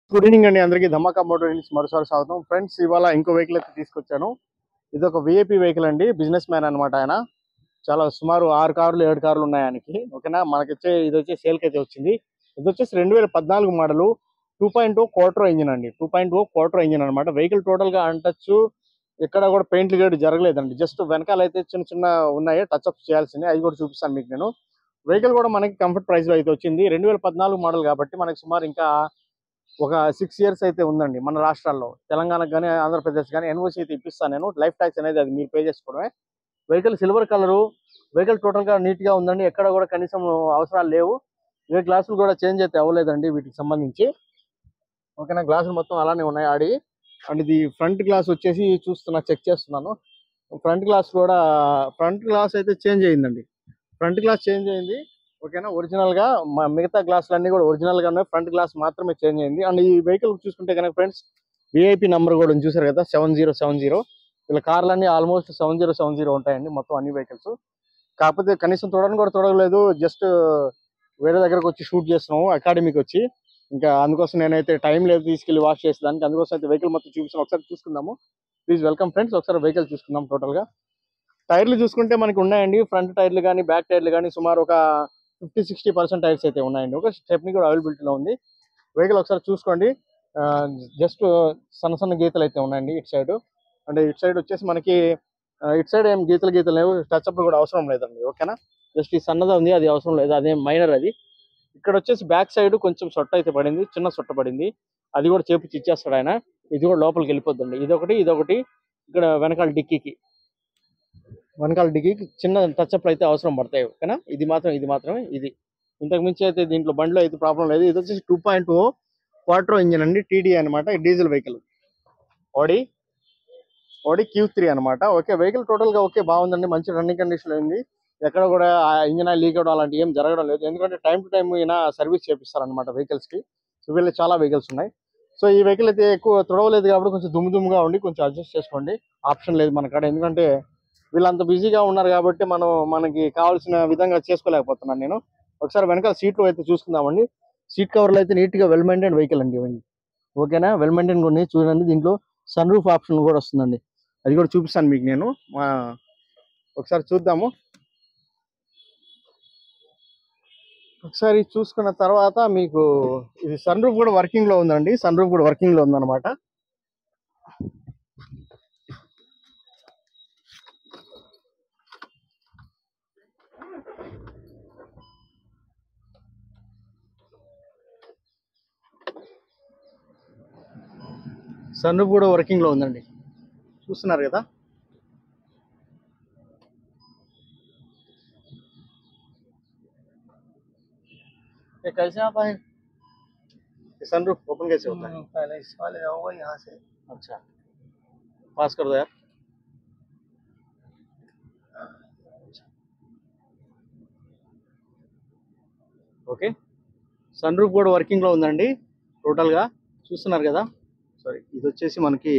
good evening అండి అందరికీ ధమాకా motor నుంచి మరోసారి స్వాగతం ఫ్రెండ్స్ ఇవాళ ఇంకో వెహికల్ అయితే తీసుకొచ్చాను ఇది ఒక విఐపి వెహికల్ అండి బిజినెస్ మ్యాన్ అనమాట ఆయన చాలా సుమారు ఆరు కార్లు ఏడు కార్లు ఉన్నాయి ఆయనకి ఓకేనా మనకి వచ్చే ఇది వచ్చే సేల్కి అయితే వచ్చింది ఇది వచ్చేసి రెండు వేల పద్నాలుగు model two point O quattro engine అండి two point O quattro engine అనమాట వెహికల్ టోటల్ గా అంటచ్చు ఎక్కడ కూడా పెయింట్లు గేట్ జరగలేదండి జస్ట్ వెనకాల అయితే చిన్న చిన్న ఉన్నాయి టచ్ అప్ చేయాల్సింది అవి కూడా చూపిస్తాను మీకు నేను వెహికల్ కూడా మనకి కంఫర్ట్ ప్రైస్ లో అయితే వచ్చింది రెండు వేల పద్నాలుగు మోడల్ కాబట్టి మనకి సుమారు ఇంకా ఒక సిక్స్ ఇయర్స్ అయితే ఉందండి మన రాష్ట్రాల్లో తెలంగాణకు కానీ ఆంధ్రప్రదేశ్ కానీ ఎన్ఓసి అయితే ఇప్పిస్తాను నేను లైఫ్ ట్యాక్స్ అనేది అది మీరు పే చేసుకోవడమే vehicle silver colour vehicle total గా నీట్ గా ఉందండి ఎక్కడ కూడా కనీసం అవసరాలు లేవు ఏ గ్లాసులు కూడా చేంజ్ అయితే అవ్వలేదండి వీటికి సంబంధించి ఓకేనా గ్లాసులు మొత్తం అలానే ఉన్నాయి ఆడి అండ్ ఇది ఫ్రంట్ గ్లాస్ వచ్చేసి చూస్తున్నా చెక్ చేస్తున్నాను ఫ్రంట్ గ్లాస్ కూడా ఫ్రంట్ గ్లాస్ అయితే చేంజ్ అయిందండి ఫ్రంట్ గ్లాస్ చేంజ్ అయింది ఓకేనా ఒరిజినల్ గా మ- మిగతా గ్లాసులు అన్ని కూడా ఒరిజినల్ గా ఉన్నాయి ఫ్రంట్ గ్లాస్ మాత్రమే చేంజ్ అయింది అండ్ ఈ వెహికల్ చూసుకుంటే కనుక ఫ్రెండ్స్ విఐపి నంబర్ కూడా ఉంది చూసారు కదా సెవెన్ జీరో సెవెన్ జీరో వీళ్ళ కార్లు అన్ని almost seven zero seven zero ఉంటాయండి మొత్తం అన్ని వెహికల్స్ కాకపోతే కనీసం తొడని కూడా తొడగలేదు జస్ట్ వేరే దగ్గరకు వచ్చి షూట్ చేస్తున్నాము అకాడమీకి వచ్చి ఇంకా అందుకోసం నేనైతే టైం లేదు తీసుకెళ్లి వాష్ చేసేదానికి అందుకోసం అయితే వెహికల్ మొత్తం చూపిస్తాను ఒకసారి చూసుకుందాము ప్లీజ్ వెల్కమ్ ఫ్రెండ్స్ ఒకసారి వెహికల్ చూసుకుందాం టోటల్ గా టైర్లు చూసుకుంటే మనకి ఉన్నాయండి ఫ్రంట్ టైర్లు కానీ బ్యాక్ టైర్లు కానీ సుమారు ఒక ఫిఫ్టీ సిక్స్టీ పర్సెంట్ టైర్స్ అయితే ఉన్నాయండి ఒక స్టెప్ని కూడా అవైలబిలిటీలో ఉంది వెహికల్ ఒకసారి చూసుకోండి జస్ట్ సన్న సన్న గీతలు అయితే ఉన్నాయండి ఇటు సైడ్ అంటే ఇటు సైడ్ వచ్చేసి మనకి ఆ, ఇటు సైడ్ ఏం గీతలు గీతలు లేవు టచ్ అప్ కూడా అవసరం లేదండి ఓకేనా జస్ట్ ఈ సన్నదా ఉంది అది అవసరం లేదు అదే మైనర్ అది ఇక్కడ వచ్చేసి బ్యాక్ సైడ్ కొంచెం సొట్ట అయితే పడింది చిన్న సొట్ట పడింది అది కూడా చేపించి ఇచ్చేస్తాడు ఆయన ఇది కూడా లోపలికి వెళ్ళిపోద్దండి ఇదొకటి ఇదొకటి ఇక్కడ వెనకాల డిక్కీకి వెనకాల డిక్కీకి చిన్న టచ్అప్ అయితే అవసరం పడతాయి ఓకేనా ఇది మాత్రం ఇది మాత్రమే ఇది ఇంతకు మించి అయితే దీంట్లో బండిలో అయితే ప్రాబ్లం లేదు ఇది వచ్చేసి two point O quattro engine అండి టీడీ అనమాట diesel vehicle Audi Audi Q three అనమాట ఓకే వెహికల్ టోటల్ గా ఓకే బాగుందండి మంచి రన్నింగ్ కండిషన్ ఉంది ఎక్కడ కూడా ఇంజిన్ ఆయిల్ లీక్ అవడం అలాంటి ఏం జరగడం లేదు ఎందుకంటే టైం టు టైం ఈయన సర్వీస్ చేపిస్తారనమాట వెహికల్స్ కి సో వీళ్ళు చాలా వెహికల్స్ ఉన్నాయి సో ఈ వెహికల్ అయితే ఎక్కువ తొడవలేదు కాబట్టి కొంచెం దుమ్ము దుమ్ముగా ఉండి కొంచెం అడ్జస్ట్ చేసుకోండి ఆప్షన్ లేదు మన కాడ ఎందుకంటే వీళ్ళంత బిజీగా ఉన్నారు కాబట్టి మనం మనకి కావాల్సిన విధంగా చేసుకోలేకపోతున్నాను నేను ఒకసారి వెనకాల సీట్లు అయితే చూసుకుందామండి సీట్ కవర్లు అయితే నీట్ గా వెల్ మెయింటైన్ వెహికల్ అండి ఇవన్నీ ఓకేనా వెల్ మెయింటైన్ కొన్ని చూడండి దీంట్లో సన్ రూఫ్ ఆప్షన్ కూడా వస్తుందండి అది కూడా చూపిస్తాను మీకు నేను ఆ, ఒకసారి చూద్దాము ఒకసారి చూసుకున్న తర్వాత మీకు ఇది సన్ రూఫ్ కూడా వర్కింగ్ లో ఉందండి సన్ రూఫ్ కూడా వర్కింగ్ లో ఉందన్నమాట సన్ రూఫ్ కూడా వర్కింగ్ లో ఉందండి చూస్తున్నారు కదా ये कैसे आप आए सन रूफ ओपन कैसे होता है पहले इस वाले जाऊंगा यहाँ से अच्छा पास कर दो यार ఓకే సన్ రూఫ్ కూడా వర్కింగ్ లో ఉందండి టోటల్ గా చూస్తున్నారు కదా సారీ ఇది వచ్చేసి మనకి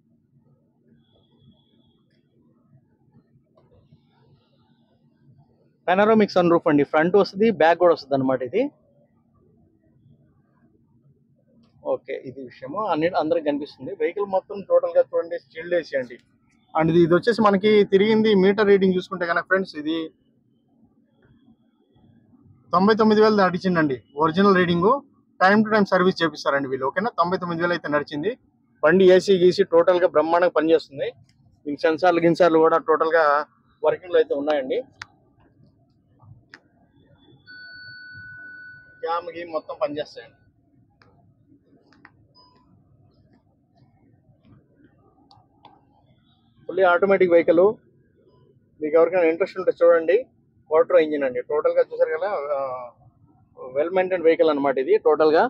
పెనరోమిక్ సన్ రూఫ్ అండి ఫ్రంట్ వస్తుంది బ్యాక్ కూడా వస్తుంది అనమాట ఇది ఓకే ఇది విషయము అన్ని అందరికి కనిపిస్తుంది వెహికల్ మొత్తం టోటల్ గా చూడండి స్టిల్ ఏసీ అండి అండ్ ఇది ఇది వచ్చేసి మనకి తిరిగింది మీటర్ రీడింగ్ చూసుకుంటే కనుక ఫ్రెండ్స్ ఇది తొంభై తొమ్మిది వేలు నడిచిందండి original reading time to time service చేపిస్తారండి వీళ్ళు ఓకేనా తొంభై తొమ్మిది వేలు అయితే నడిచింది బండి ఏసీ గీసీ టోటల్ గా బ్రహ్మాండంగా పనిచేస్తుంది దీనికి సెన్సార్లు గిన్సార్లు కూడా టోటల్ గా వర్కింగ్ లో అయితే ఉన్నాయండి క్యామ్ గీమ్ మొత్తం పనిచేస్తాయండి ఫుల్లీ ఆటోమేటిక్ వెహికల్ మీకు ఎవరికైనా ఇంట్రెస్ట్ ఉంటే చూడండి క్వార్టర్ ఇంజిన్ అండి టోటల్ గా చూసారు కదా వెల్ మెయింటైన్ వెహికల్ అన్నమాట ఇది టోటల్ గా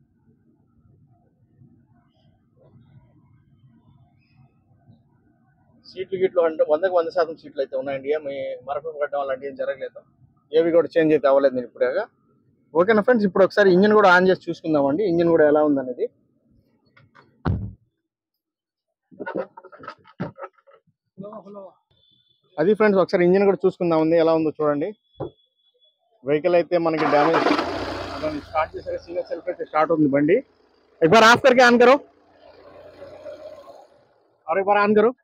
సీట్లు గిట్లు అంటే వందకు వంద శాతం సీట్లు అయితే ఉన్నాయండి ఏమి మరపు కట్టడం అలాంటి ఏం జరగలేదు ఏవి కూడా చేంజ్ అయితే అవ్వలేదు నేను ఇప్పుడుగా ఓకేనా ఫ్రెండ్స్ ఇప్పుడు ఒకసారి ఇంజిన్ కూడా ఆన్ చేసి చూసుకుందామండి ఇంజిన్ కూడా ఎలా ఉందనేది అది ఫ్రెండ్స్ ఒకసారి ఇంజిన్ కూడా చూసుకుందాం ఉంది ఎలా ఉందో చూడండి వెహికల్ అయితే మనకి డ్యామేజ్ స్టార్ట్ చేసాక సింగల్ సెల్ఫ్ అయితే స్టార్ట్ అవుతుంది బండి एक बार ऑफ करके ऑन करो और एक बार ऑन करो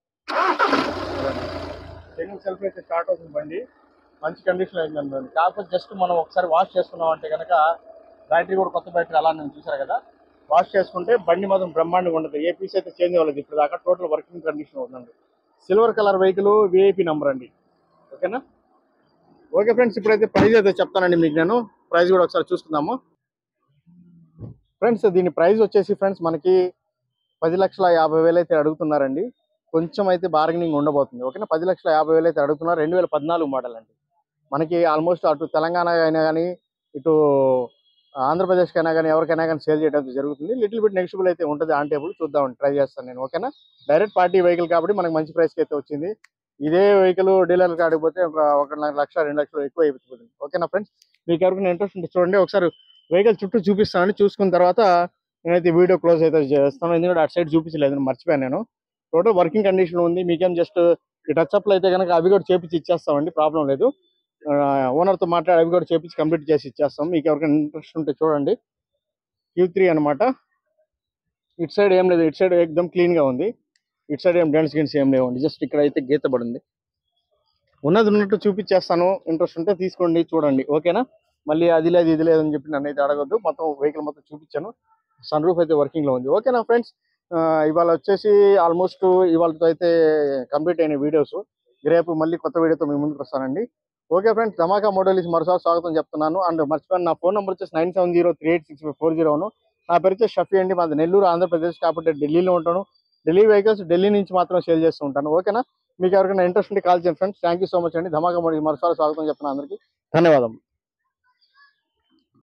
సింగిల్ సెల్ఫ్ అయితే స్టార్ట్ అవుతుంది బండి మంచి కండిషన్ అయిందండి కాకపోతే జస్ట్ మనం ఒకసారి వాష్ చేసుకున్నాం అంటే కనుక బ్యాటరీ కూడా కొత్త బ్యాటరీ అలా నేను చూసారు కదా వాష్ చేసుకుంటే బండి మాత్రం బ్రహ్మాండంగా ఉండదు ఏ పీస్ అయితే చేంజ్ అవ్వలేదు ఇప్పుడు దాకా టోటల్ వర్కింగ్ కండిషన్ ఉందండి silver colour vehicle VIP number అండి ఓకేనా ఓకే ఫ్రెండ్స్ ఇప్పుడైతే ప్రైస్ అయితే చెప్తానండి మీకు నేను ప్రైస్ కూడా ఒకసారి చూసుకుందాము ఫ్రెండ్స్ దీని ప్రైస్ వచ్చేసి ఫ్రెండ్స్ మనకి పది లక్షల యాభై వేలు అయితే అడుగుతున్నారండి కొంచెం అయితే బార్గెనింగ్ ఉండబోతుంది ఓకేనా పది లక్షల యాభై వేలు అయితే అడుగుతున్నారు రెండు వేల పద్నాలుగు మోడల్ అండి మనకి ఆల్మోస్ట్ అటు తెలంగాణ అయినా కానీ ఇటు ఆంధ్రప్రదేశ్కి అయినా కానీ ఎవరికైనా కానీ సేల్ చేయడం అయితే జరుగుతుంది లిటిల్ బిట్ నెక్స్టబుల్ అయితే ఉంటుంది ఆన్ టేబుల్ చూద్దాం ట్రై చేస్తాను నేను ఓకేనా డైరెక్ట్ పార్టీ వెహికల్ కాబట్టి మనకి మంచి ప్రైస్కి అయితే వచ్చింది ఇదే వెహికల్ డీలర్ కాడికి పోతే ఒక ఒక లక్ష రెండు లక్షలు ఎక్కువ అయిపోతుంది ఓకేనా ఫ్రెండ్స్ మీకు ఎవరికైనా ఇంట్రెస్ట్ ఉంటే చూడండి ఒకసారి వెహికల్ చుట్టూ చూపిస్తానని చూసుకున్న తర్వాత నేనైతే వీడియో క్లోజ్ అయితే చేస్తాను ఎందుకంటే అటు సైడ్ చూపించలేదు నేను మర్చిపోయాను నేను టోటల్ వర్కింగ్ కండిషన్ ఉంది మీకేం జస్ట్ ఈ టచ్అప్లు అయితే కనుక అవి కూడా చేపించి ఇచ్చేస్తామండి ప్రాబ్లం లేదు ఓనర్తో మాట్లాడి అవి కూడా చేపించి కంప్లీట్ చేసి ఇచ్చేస్తాం మీకు ఎవరికైనా ఇంట్రెస్ట్ ఉంటే చూడండి క్యూ త్రీ అనమాట ఇటు సైడ్ ఏం లేదు ఇటు సైడ్ ఎక్దమ్ క్లీన్గా ఉంది ఇటు సైడ్ ఏం డెన్స్ గిన్స్ ఏం లేవండి జస్ట్ ఇక్కడ అయితే గీత పడింది ఉన్నది ఉన్నట్టు చూపించేస్తాను ఇంట్రెస్ట్ ఉంటే తీసుకోండి చూడండి ఓకేనా మళ్ళీ అది లేదు ఇది లేదని చెప్పి నన్ను అయితే అడగొద్దు మొత్తం వెహికల్ మొత్తం చూపించాను సన్ రూఫ్ అయితే వర్కింగ్ లో ఉంది ఓకేనా ఫ్రెండ్స్ ఇవాళ వచ్చేసి ఆల్మోస్ట్ ఇవాళతో అయితే కంప్లీట్ అయిన వీడియోస్ రేపు మళ్ళీ కొత్త వీడియోతో మీ ముందుకు వస్తానండి okay friends Dhamaka model is మరోసారి స్వాగతం చెప్తున్నాను అండ్ మర్చిపోయాను నా ఫోన్ నెంబర్ వచ్చేసి nine seven zero three eight six four జీరోను నా పేరు వచ్చేసి షఫీ అండి మాది నెల్లూరు ఆంధ్రప్రదేశ్ కాబట్టి ఢిల్లీలో ఉంటాను ఢిల్లీ వెహికల్స్ ఢిల్లీ నుంచి మాత్రం సేల్ చేస్తూ ఉంటాను ఓకేనా మీకు ఎవరికైనా ఇంట్రెస్ట్ ఉంటే కాల్ చేయండి friends thank you so much అండి ధమాకా మోడల్ మరోసారి స్వాగతం చెప్తున్నాను అందరికీ ధన్యవాదాలు